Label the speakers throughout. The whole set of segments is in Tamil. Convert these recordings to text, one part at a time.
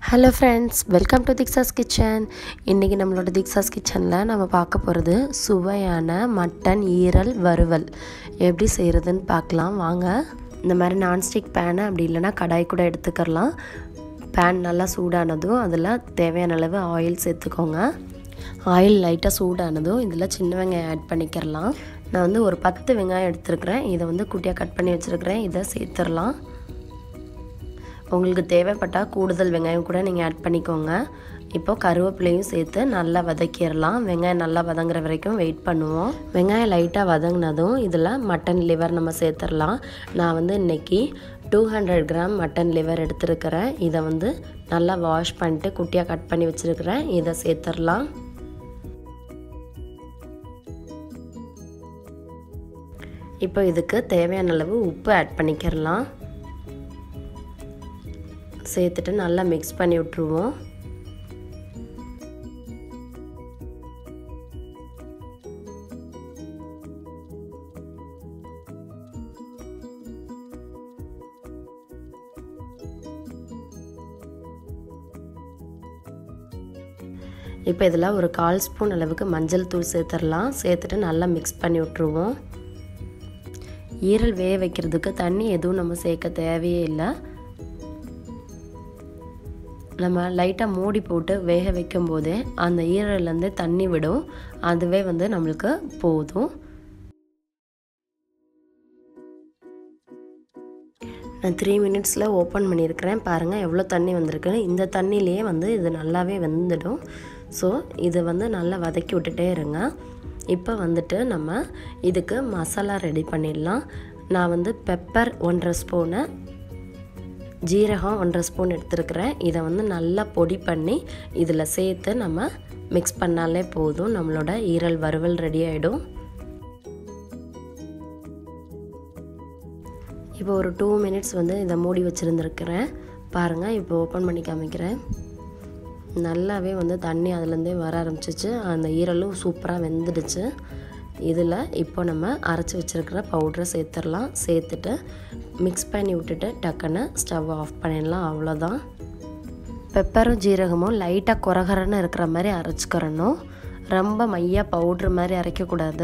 Speaker 1: ஹலோ ஃப்ரெண்ட்ஸ் வெல்கம் டு திக்ஸாஸ் கிச்சன் இன்றைக்கி நம்மளோட திக்ஸாஸ் கிச்சனில் நம்ம பார்க்க போகிறது சுவையான மட்டன் ஈரல் வறுவல் எப்படி செய்கிறதுன்னு பார்க்கலாம் வாங்க இந்த மாதிரி நான்ஸ்டிக் பேனு அப்படி இல்லைன்னா கடாய் கூட எடுத்துக்கலாம் பேன் நல்லா சூடானதும் அதில் தேவையான அளவு ஆயில் சேர்த்துக்கோங்க ஆயில் லைட்டாக சூடானதும் இதில் சின்ன வெங்காயம் ஆட் பண்ணிக்கிறலாம் நான் வந்து ஒரு பத்து வெங்காயம் எடுத்துருக்கிறேன் இதை வந்து குட்டியாக கட் பண்ணி வச்சுருக்கிறேன் இதை சேர்த்துடலாம் உங்களுக்கு தேவைப்பட்டால் கூடுதல் வெங்காயம் கூட நீங்கள் ஆட் பண்ணிக்கோங்க இப்போ கருவேப்பிலையும் சேர்த்து நல்லா வதக்கிடலாம் வெங்காயம் நல்லா வதங்குற வரைக்கும் வெயிட் பண்ணுவோம் வெங்காயம் லைட்டாக வதங்கினதும் இதில் மட்டன் லிவர் நம்ம சேர்த்துடலாம் நான் வந்து இன்றைக்கி two hundred gram mutton liver எடுத்துருக்கிறேன் இதை வந்து நல்லா வாஷ் பண்ணிட்டு குட்டியாக கட் பண்ணி வச்சுருக்கிறேன் இதை சேர்த்துடலாம் இப்போ இதுக்கு தேவையான அளவு உப்பு ஆட் பண்ணிக்கிறலாம் சேர்த்துட்டு நல்லா மிக்ஸ் பண்ணி விட்ருவோம் இப்போ இதில் ஒரு கால் ஸ்பூன் அளவுக்கு மஞ்சள் தூள் சேர்த்துடலாம் சேர்த்துட்டு நல்லா மிக்ஸ் பண்ணி விட்ருவோம் ஈரல் வேக வைக்கிறதுக்கு தண்ணி எதுவும் நம்ம சேர்க்க தேவையே இல்லை நம்ம லைட்டாக மூடி போட்டு வேக வைக்கும் போதே அந்த ஈரல்லேருந்து தண்ணி விடும் அதுவே வந்து நம்மளுக்கு போதும் நான் த்ரீ மினிட்ஸில் ஓப்பன் பண்ணியிருக்கிறேன் பாருங்கள் எவ்வளோ தண்ணி வந்திருக்குன்னு இந்த தண்ணியிலேயே வந்து இது நல்லாவே வெந்துடும் ஸோ இதை வந்து நல்லா வதக்கி விட்டுட்டே இருங்க இப்போ வந்துட்டு நம்ம இதுக்கு மசாலா ரெடி பண்ணிடலாம் நான் வந்து பெப்பர் ஒன்றரை ஸ்பூனு ஜீரகம் ஒன்றரை ஸ்பூன் எடுத்துருக்கிறேன் இதை வந்து நல்லா பொடி பண்ணி இதில் சேர்த்து நம்ம மிக்ஸ் பண்ணாலே போதும் நம்மளோட ஈரல் வறுவல் ரெடி ஆகிடும் இப்போ ஒரு டூ மினிட்ஸ் வந்து இதை மூடி வச்சுருந்துருக்கிறேன் பாருங்கள் இப்போ ஓப்பன் பண்ணி காமிக்கிறேன் நல்லாவே வந்து தண்ணி அதுலேருந்தே வர ஆரம்பிச்சிச்சு அந்த ஈரலும் சூப்பராக வெந்துடுச்சு இதில் இப்போ நம்ம அரைச்சி வச்சுருக்கிற பவுட்ரை சேர்த்துடலாம் சேர்த்துட்டு மிக்ஸ் பண்ணி விட்டுட்டு டக்குன்னு ஸ்டவ் ஆஃப் பண்ணிடலாம் அவ்வளோதான் பெப்பரும் ஜீரகமும் லைட்டாக குறகரன்னு இருக்கிற மாதிரி அரைச்சிக்கிறணும் ரொம்ப மையாக பவுட்ரு மாதிரி அரைக்கக்கூடாது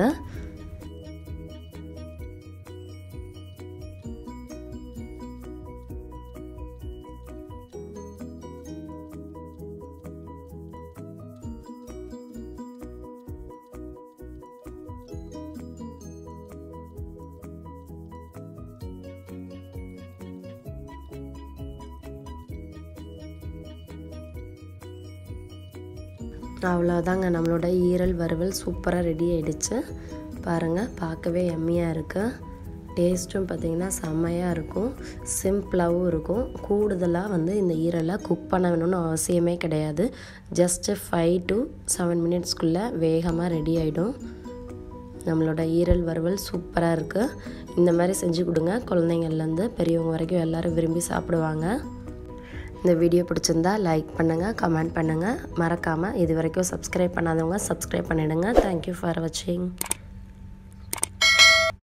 Speaker 1: அவ்வளோதாங்க நம்மளோட ஈரல் வறுவல் சூப்பராக ரெடி ஆகிடுச்சு பாருங்கள் பார்க்கவே எம்மியாக இருக்குது டேஸ்ட்டும் பார்த்திங்கன்னா செம்மையாக இருக்கும் சிம்பிளாகவும் இருக்கும் கூடுதலாக வந்து இந்த ஈரலை குக் பண்ண வேணும்னு அவசியமே கிடையாது ஜஸ்ட்டு ஃபைவ் டு செவன் மினிட்ஸ்க்குள்ளே வேகமாக ரெடி ஆகிடும் நம்மளோட ஈரல் வறுவல் சூப்பராக இருக்குது இந்த மாதிரி செஞ்சு கொடுங்க குழந்தைங்கள்லேருந்து பெரியவங்க வரைக்கும் எல்லோரும் விரும்பி சாப்பிடுவாங்க இந்த வீடியோ பிடிச்சிருந்தா லைக் பண்ணுங்கள் கமெண்ட் பண்ணுங்கள் மறக்காமல் இது வரைக்கும் சப்ஸ்கிரைப் பண்ணாதவங்க சப்ஸ்கிரைப் பண்ணிவிடுங்க தேங்க்யூ ஃபார் வாட்சிங்